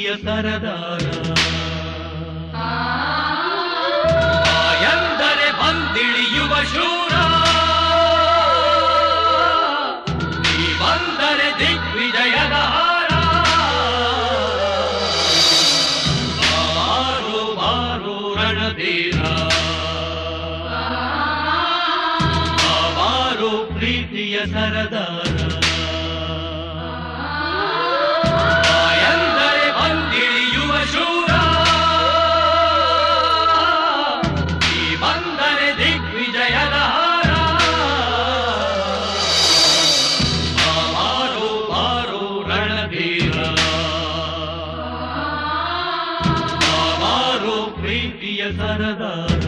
ಪ್ರೀತಿಯ ಸರದಾರ ಎಂದರೆ ಬಂದಿಳಿಯುವ ಶೂರ ನೀ ಬಂದರೆ ದಿಗ್ವಿಜಯದ ಹಾರ ಬಾರು ಬಾರು ರಣಧೀರ ಬಾರು ಪ್ರೀತಿಯ ಸರದಾರ ಎಂದರೆ ಬಂದಿಳಿಯುವ ಶೂರ ಈ ಬಂದರೆ ದಿಗ್ವಿಜಯದ ಹಾರ ಬಾರು ಬಾರು ರಣಧೀರ ಬಾರು ಪ್ರೀತಿಯ ಸರದಾರ